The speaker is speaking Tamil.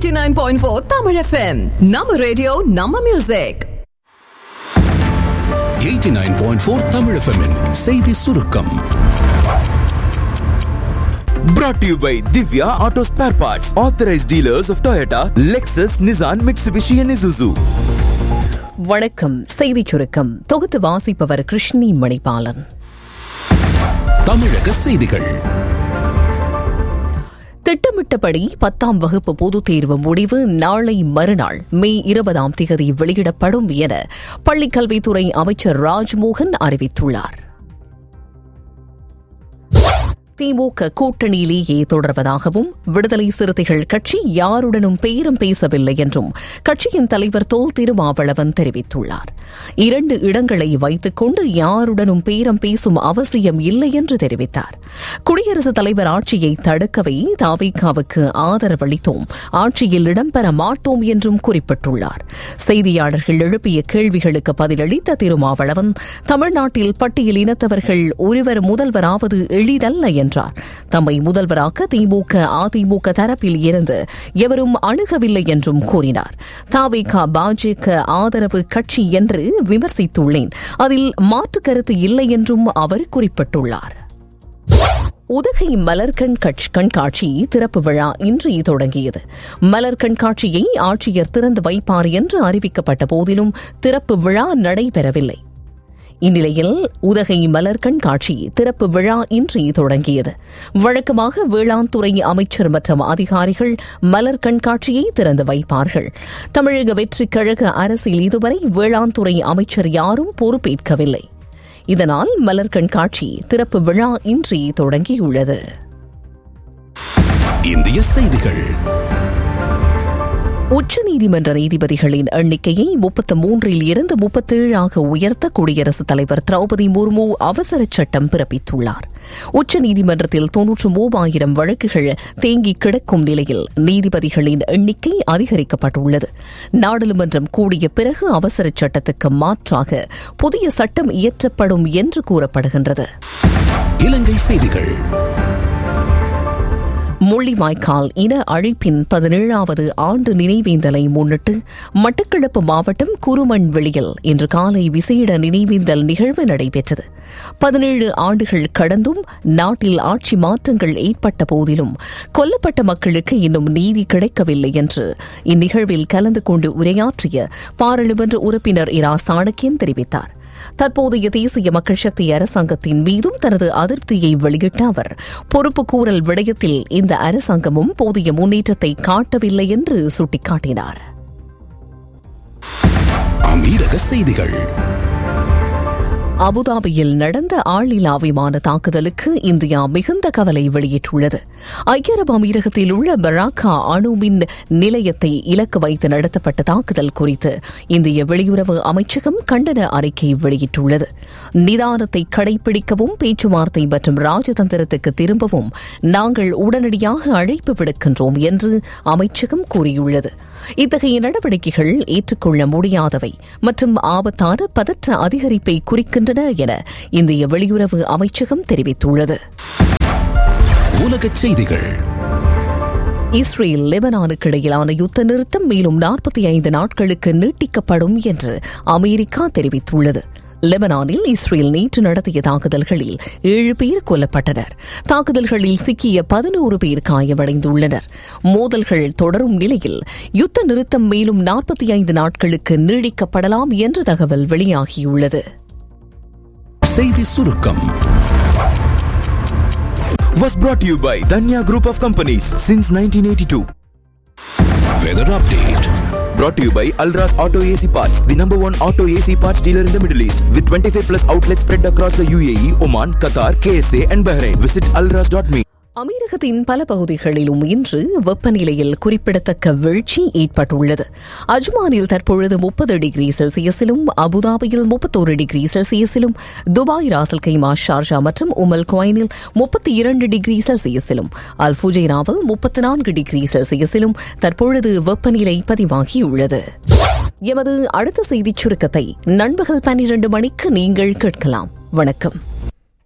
89.4 Tamil FM. நம்ம ரேடியோ நம்ம மியூசிக் 89.4 Tamil FM -இன் செய்தி சுருக்கம் Brought to you by Divya Auto Spare Parts, authorized dealers of Toyota, Lexus, Nissan, Mitsubishi, and Isuzu. வணக்கம் செய்திச் சுருக்கம் தொகுத்து வாசிப்பவர் கிருஷ்ணி மணிபாலன் தமிழக செய்திகள் திட்டமிட்டபடி பத்தாம் வகுப்பு பொதுத் தேர்வு முடிவு நாளை மறுநாள் மே இருபதாம் தேதி வெளியிடப்படும் என பள்ளிக்கல்வித்துறை அமைச்சர் ராஜ்மோகன் அறிவித்துள்ளார் திமுக கூட்டணியிலேயே தொடர்வதாகவும் விடுதலை சிறுத்தைகள் கட்சி யாருடனும் பேரம் பேசவில்லை என்றும் கட்சியின் தலைவர் தொல் திருமாவளவன் தெரிவித்துள்ளார் இரண்டு இடங்களை வைத்துக் கொண்டு யாருடனும் பேரம் பேசும் அவசியம் இல்லை என்று தெரிவித்தார் குடியரசுத் தலைவர் ஆட்சியை தடுக்கவே தாவிகாவுக்கு ஆதரவளித்தோம் ஆட்சியில் இடம்பெற மாட்டோம் என்றும் குறிப்பிட்டுள்ளார் செய்தியாளர்கள் எழுப்பிய கேள்விகளுக்கு பதிலளித்த திருமாவளவன் தமிழ்நாட்டில் பட்டியல் இனத்தவர்கள் ஒருவர் முதல்வராவது எளிதல்ல என்றார் தம்மை முதல்வராக்க திமுக அதிமுக தரப்பில் இருந்து எவரும் அணுகவில்லை என்றும் கூறினார் தாவேகா பாஜக ஆதரவு கட்சி என்று விமர்சித்துள்ளேன் அதில் மாற்று கருத்து இல்லை என்றும் அவர் குறிப்பிட்டுள்ளார் உதகை மலர் கண்காட்சி கண்காட்சி திறப்பு விழா இன்று தொடங்கியது மலர் கண்காட்சியை ஆட்சியர் திறந்து வைப்பார் என்று அறிவிக்கப்பட்ட போதிலும் திறப்பு விழா நடைபெறவில்லை இந்நிலையில் உதகை மலர் கண்காட்சி திறப்பு விழா இன்று தொடங்கியது வழக்கமாக வேளாண் துறை அமைச்சர் மற்றும் அதிகாரிகள் மலர் கண்காட்சியை திறந்து வைப்பார்கள் தமிழக வெற்றிக் கழக அரசில் இதுவரை வேளாண் துறை அமைச்சர் யாரும் பொறுப்பேற்கவில்லை இதனால் மலர் கண்காட்சி திறப்பு விழா இன்றி தொடங்கியுள்ளது இந்திய செய்திகள் உச்சநீதிமன்ற நீதிபதிகளின் எண்ணிக்கையை முப்பத்து மூன்றில் இருந்து முப்பத்தேழாக உயர்த்த குடியரசுத் தலைவர் திரௌபதி முர்மு அவசர சட்டம் பிறப்பித்துள்ளார் உச்சநீதிமன்றத்தில் தொன்னூற்று மூவாயிரம் வழக்குகள் தேங்கி கிடக்கும் நிலையில் நீதிபதிகளின் எண்ணிக்கை அதிகரிக்கப்பட்டுள்ளது நாடாளுமன்றம் கூடிய பிறகு அவசர சட்டத்துக்கு மாற்றாக புதிய சட்டம் இயற்றப்படும் என்று கூறப்படுகின்றது இலங்கை செய்திகள் முள்ளிவாய்க்கால் இன அழிப்பின் பதினேழாவது ஆண்டு நினைவேந்தலை முன்னிட்டு மட்டக்களப்பு மாவட்டம் குருமண்வெளியில் இன்று காலை விசேட நினைவேந்தல் நிகழ்வு நடைபெற்றது பதினேழு ஆண்டுகள் கடந்தும் நாட்டில் ஆட்சி மாற்றங்கள் ஏற்பட்ட போதிலும் கொல்லப்பட்ட மக்களுக்கு இன்னும் நீதி கிடைக்கவில்லை என்று இந்நிகழ்வில் கலந்து கொண்டு உரையாற்றிய பாராளுமன்ற உறுப்பினர் இரா சாணக்கியன் தெரிவித்தார் தற்போதைய தேசிய மக்கள் சக்தி அரசாங்கத்தின் மீதும் தனது அதிருப்தியை வெளியிட்ட அவர் பொறுப்புக்கூறல் விடயத்தில் இந்த அரசாங்கமும் போதிய முன்னேற்றத்தை காட்டவில்லை என்று சுட்டிக்காட்டினார் அமீரக செய்திகள் அபுதாபியில் நடந்த ஆளில்லா விமான தாக்குதலுக்கு இந்தியா மிகுந்த கவலை வெளியிட்டுள்ளது ஐக்கிய அரபு அமீரகத்தில் உள்ள பராக்கா அணு மின் நிலையத்தை இலக்கு வைத்து நடத்தப்பட்ட தாக்குதல் குறித்து இந்திய வெளியுறவு அமைச்சகம் கண்டன அறிக்கை வெளியிட்டுள்ளது நிதானத்தை கடைபிடிக்கவும் பேச்சுவார்த்தை மற்றும் ராஜதந்திரத்துக்கு திரும்பவும் நாங்கள் உடனடியாக அழைப்பு விடுக்கின்றோம் என்று அமைச்சகம் கூறியுள்ளது இத்தகைய நடவடிக்கைகள் ஏற்றுக்கொள்ள முடியாதவை மற்றும் ஆபத்தான பதற்ற அதிகரிப்பை குறிக்கின்றன என இந்திய வெளியுறவு அமைச்சகம் தெரிவித்துள்ளது உலகச் செய்திகள் இஸ்ரேல் லெபனானுக்கு இடையிலான யுத்த நிறுத்தம் மேலும் நாற்பத்தி ஐந்து நாட்களுக்கு நீட்டிக்கப்படும் என்று அமெரிக்கா தெரிவித்துள்ளது லெபனானில் இஸ்ரேல் நேற்று நடத்திய தாக்குதல்களில் ஏழு பேர் கொல்லப்பட்டனர் தாக்குதல்களில் சிக்கிய பதினோரு பேர் காயமடைந்துள்ளனர் மோதல்கள் தொடரும் நிலையில் யுத்த நிறுத்தம் மேலும் நாற்பத்தி ஐந்து நாட்களுக்கு நீடிக்கப்படலாம் என்ற தகவல் வெளியாகியுள்ளது செய்தி சுருக்கம் Was brought to you by Danya Group of Companies since 1982. Weather update Brought to you by Alras Auto AC Parts, the number one auto AC parts dealer in the Middle East, with 25 plus outlets spread across the UAE, Oman, Qatar, KSA, and Bahrain. Visit alras.me. அமீரகத்தின் பல பகுதிகளிலும் இன்று வெப்பநிலையில் குறிப்பிடத்தக்க வீழ்ச்சி ஏற்பட்டுள்ளது அஜ்மானில் தற்பொழுது முப்பது டிகிரி செல்சியஸிலும் அபுதாபியில் முப்பத்தோரு டிகிரி செல்சியஸிலும் துபாய் ராசல் கைமா ஷார்ஜா மற்றும் உமல் குவைனில் முப்பத்தி இரண்டு டிகிரி செல்சியஸிலும் அல் ஃபுஜைராவில் முப்பத்தி நான்கு டிகிரி செல்சியஸிலும் தற்பொழுது வெப்பநிலை பதிவாகியுள்ளது எமது அடுத்த செய்திச் சுருக்கத்தை நண்பகல் பன்னிரண்டு மணிக்கு நீங்கள் கேட்கலாம் வணக்கம்